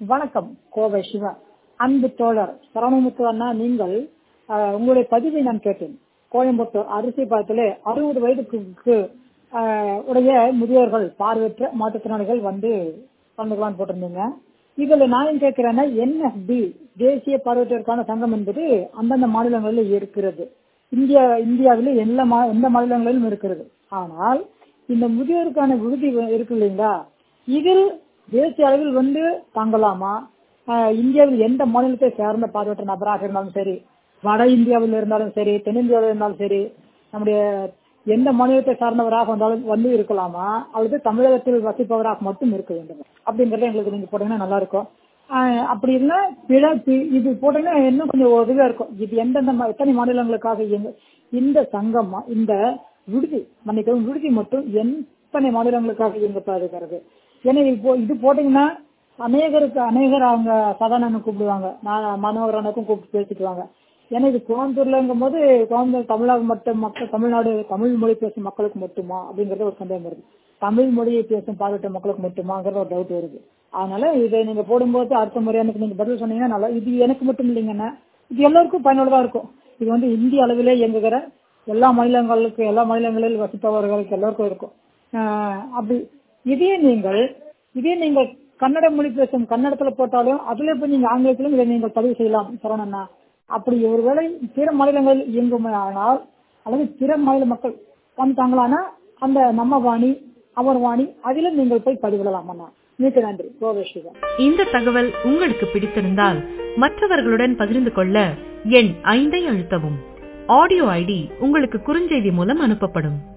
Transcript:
வணக்கம் கோவை சிவா அன்பு தோழர் சரவணமுத்து அண்ணா நீங்கள் அஹ், உங்களுடைய பதிவை நான் கேட்டேன் கோயம்புத்தூர் அரிசி பாலத்திலே அறுபது வயதுக்கு அஹ், உடைய முதியோர்கள் பார்வையற்ற மாற்றுத்திறனாளிகள் வந்து கலந்துக்கலாம்னு போட்டிருந்தீங்க இதுல நான் ஏன் கேட்கிறேன்னா என்எஃப்பி தேசிய பார்வையற்றோருக்கான சங்கம் என்பது அந்தந்த மாநிலங்களில் இருக்கிறது இந்தியா இந்தியாவில் எல்லா மா எந்த மாநிலங்களிலும் இருக்கிறது ஆனால் இந்த முதியோருக்கான விடுதி வ- இருக்கு இல்லைங்களா இதில் தேசிய அளவில் வந்து தங்கலாமா ஆஹ் இந்தியாவில் எந்த மாநிலத்தை சேர்ந்த பார்வையற்ற நபராக இருந்தாலும் சரி வட இந்தியாவில் இருந்தாலும் சரி தென்னிந்தியாவில் இருந்தாலும் சரி நம்முடைய எந்த மாநிலத்தை சார்ந்தவராக வந்தாலும் வந்து இருக்கலாமா அல்லது தமிழகத்தில் வசிப்பவராக மட்டும் இருக்க வேண்டும் அப்படிங்கறத எங்களுக்கு நீங்க போட்டீங்கன்னா நல்லா இருக்கும் ஆஹ் அப்படி இல்ல பிற பி- இது போட்டீங்கன்னா இன்னும் கொஞ்சம் உதவியா இருக்கும் இது எந்தெந்த மா- எத்தனை மாநிலங்களுக்காக இயங்கு இந்த சங்கம் மா- இந்த விடுதி மன்னிக்கவும் விடுதி மட்டும் எத்தனை மாநிலங்களுக்காக இயங்கப்படுகிறது ஏன்னா இப்போ இது போட்டீங்கன்னா அநேகருக்கு அநேகர் அவங்க சாதாரண கூப்பிடுவாங்க நான் மனோகரனுக்கும் கூப்பிட்டு பேசிக்குவாங்க ஏன்னா இது கோயம்புத்தூர்லங்கும் போது கோயம்புத்தூர் தமிழக மட்டும் மக்கள் தமிழ்நாடு தமிழ் மொழி பேசும் மக்களுக்கு மட்டுமா அப்படிங்கறது ஒரு சந்தேகம் வருது தமிழ் மொழியை பேசும் பார்வையிட்ட மக்களுக்கு மட்டுமாங்கிற ஒரு டவுட் வருது அதனால இதை நீங்க போடும்போது அடுத்த முறை எனக்கு நீங்க பதில் சொன்னீங்கன்னா நல்லா இது எனக்கு மட்டும் இல்லைங்கண்ணா இது எல்லாருக்கும் பயனுள்ளதா இருக்கும் இது வந்து இந்திய அளவிலே இயங்குகிற எல்லா மாநிலங்களுக்கு எல்லா மாநிலங்களில் வசிப்பவர்களுக்கு எல்லாருக்கும் இருக்கும் ஆஹ் அப்படி இதே நீங்கள் இதே நீங்கள் கன்னட மொழி பேசும் கன்னடத்துல போட்டாலும் அதுல போய் நீங்க ஆங்கிலத்திலும் இதை நீங்கள் பதிவு செய்யலாம் சரவணண்ணா அப்படி ஒருவேளை பிற மாநிலங்களில் இயங்குமே ஆனால் அல்லது பிற மாநில மக்கள் வந்துட்டாங்களானா அந்த நம்ம வாணி அவர் வாணி அதிலும் நீங்கள் போய் பதிவிடலாம் அண்ணா மிக்க நன்றி கோவை சிவா இந்த தகவல் உங்களுக்கு பிடித்திருந்தால் மற்றவர்களுடன் பகிர்ந்து கொள்ள எண் ஐந்தை அழுத்தவும் ஆடியோ ஐடி உங்களுக்கு குறுஞ்செய்தி மூலம் அனுப்பப்படும்